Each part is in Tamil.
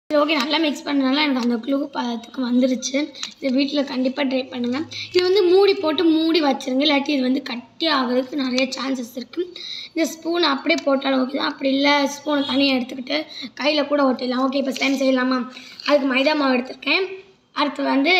சரி ஓகே நல்லா மிக்ஸ் பண்ணனால எனக்கு அந்த க்ளூ பதத்துக்கு வந்துருச்சு இது வீட்டில் கண்டிப்பாக ட்ரை பண்ணுங்கள் இது வந்து மூடி போட்டு மூடி வச்சிருங்க இல்லாட்டி இது வந்து கட்டி ஆகிறதுக்கு நிறைய சான்சஸ் இருக்குது இந்த ஸ்பூன் அப்படியே போட்டாலும் ஓகே தான் அப்படி இல்லை ஸ்பூனை தனியாக எடுத்துக்கிட்டு கையில் கூட ஒட்டிடலாம் ஓகே இப்போ ஸ்லைம் செய்யலாமா அதுக்கு மைதா மாவு எடுத்திருக்கேன் அடுத்து வந்து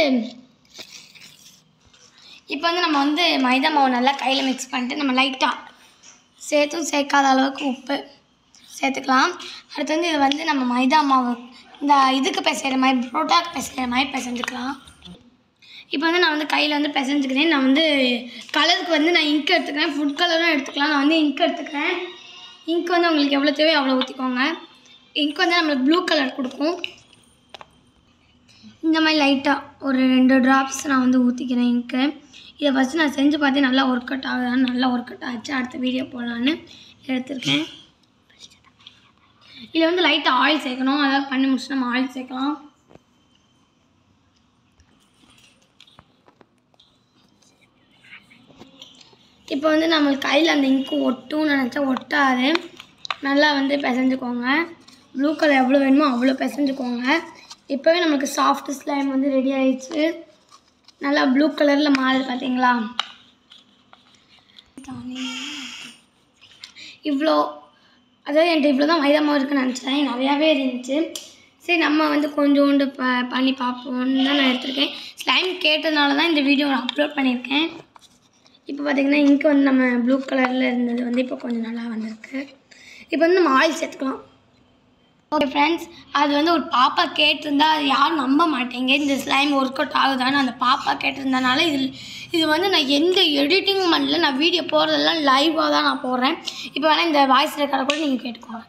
இப்போ வந்து நம்ம வந்து மைதா மாவு நல்லா கையில் மிக்ஸ் பண்ணிட்டு நம்ம லைட்டாக சேர்த்தும் சேர்க்காத அளவுக்கு உப்பு சேர்த்துக்கலாம் அடுத்து வந்து இது வந்து நம்ம மைதா மாவு இந்த இதுக்கு பிசைகிற மாதிரி புரோட்டாக்கு பிசைகிற மாதிரி பிசைஞ்சுக்கலாம் இப்போ வந்து நான் வந்து கையில் வந்து பிசைஞ்சுக்கிறேன் நான் வந்து கலருக்கு வந்து நான் இங்க் எடுத்துக்கிறேன் ஃபுட் கலரும் எடுத்துக்கலாம் நான் வந்து இங்க் எடுத்துக்கிறேன் இங்க் வந்து உங்களுக்கு எவ்வளோ தேவையோ அவ்வளோ ஊற்றிக்கோங்க இங்க் வந்து நம்மளுக்கு ப்ளூ கலர் கொடுக்கும் இந்த மாதிரி லைட்டாக ஒரு ரெண்டு ட்ராப்ஸ் நான் வந்து ஊற்றிக்கிறேன் இங்க்கு இதை ஃபஸ்ட்டு நான் செஞ்சு பார்த்து நல்லா ஒர்க் அவுட் ஆகுதான்னு நல்லா ஒர்க் அவுட் ஆச்சு அடுத்த வீடியோ போடலான்னு எடுத்திருக்கேன் இதில் வந்து லைட்டாக ஆயில் சேர்க்கணும் அதாவது பண்ணி முடிச்சு நம்ம ஆயில் சேர்க்கலாம் இப்போ வந்து நம்ம கையில் அந்த இங்க்கு ஒட்டும்னு நினச்சா ஒட்டாது நல்லா வந்து பிசைஞ்சுக்கோங்க ப்ளூ கலர் எவ்வளோ வேணுமோ அவ்வளோ பிசைஞ்சுக்கோங்க இப்போவே நமக்கு சாஃப்ட் ஸ்லைம் வந்து ரெடி ஆயிடுச்சு நல்லா ப்ளூ கலரில் மாறுது பார்த்தீங்களா இவ்வளோ அதாவது என்கிட்ட இவ்வளோ தான் மைதா மாவு இருக்குன்னு நினச்சேன் நிறையாவே இருந்துச்சு சரி நம்ம வந்து கொஞ்சோண்டு ப பண்ணி பார்ப்போம்னு தான் நான் எடுத்திருக்கேன் ஸ்லைம் கேட்டதுனால தான் இந்த வீடியோ நான் அப்லோட் பண்ணியிருக்கேன் இப்போ பார்த்தீங்கன்னா இங்கே வந்து நம்ம ப்ளூ கலரில் இருந்தது வந்து இப்போ கொஞ்சம் நல்லா வந்திருக்கு இப்போ வந்து நம்ம ஆயில் சேர்த்துக்கலாம் ஓகே ஃப்ரெண்ட்ஸ் அது வந்து ஒரு பாப்பா கேட்டிருந்தா அது யாரும் நம்ப மாட்டேங்க இந்த ஸ்லைம் ஒர்க் அவுட் ஆகுதான்னு அந்த பாப்பா கேட்டிருந்தனால இதில் இது வந்து நான் எந்த எடிட்டிங் பண்ணல நான் வீடியோ போடுறதெல்லாம் லைவாக தான் நான் போடுறேன் இப்போ வேணால் இந்த வாய்ஸ் ரெக்கார்டை கூட நீங்கள் கேட்டுக்கோங்க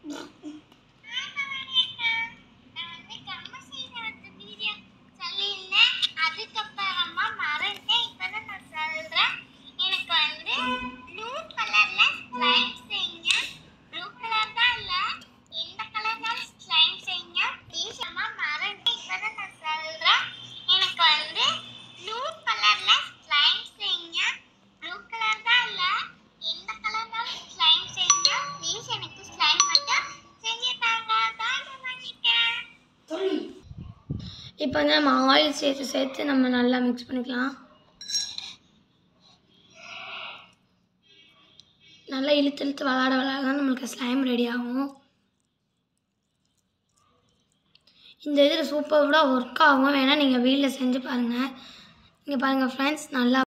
நான் வந்து கம்ம செய்யறது வீடியோ சொல்லியிருந்தேன் அதுக்கப்புறமா மறந்துட்டேன் இப்பதான் நான் சொல்றேன் எனக்கு வந்து ப்ளூ கலர்ல ஸ்லைம் செய்யுங்க ப்ளூ கலர் தான் இல்ல எந்த கலர் தான் ஸ்லைம் செய்யுங்க ப்ளீஸ் அம்மா மறந்துட்டேன் இப்பதான் நான் சொல்றேன் எனக்கு வந்து ப்ளூ கலர்ல ஸ்லைம் செய்யுங்க ப்ளூ கலர் தான் இல்ல எந்த கலர் தான் ஸ்லைம் செய்யுங்க ப்ளீஸ் எனக்கு ஸ்லைம் மட்டும் செஞ்சு தாங்க பாய் பண்ணிக்கேன் இப்போ வந்து நம்ம ஆயில் சேர்த்து சேர்த்து நம்ம நல்லா மிக்ஸ் பண்ணிக்கலாம் நல்லா இழுத்து இழுத்து விளாட விளாட தான் நம்மளுக்கு ஸ்லைம் ரெடி ஆகும் இந்த இதில் சூப்பராக ஒர்க் ஆகும் வேணால் நீங்கள் வீட்டில் செஞ்சு பாருங்கள் இங்கே பாருங்கள் ஃப்ரெண்ட்ஸ் நல்லா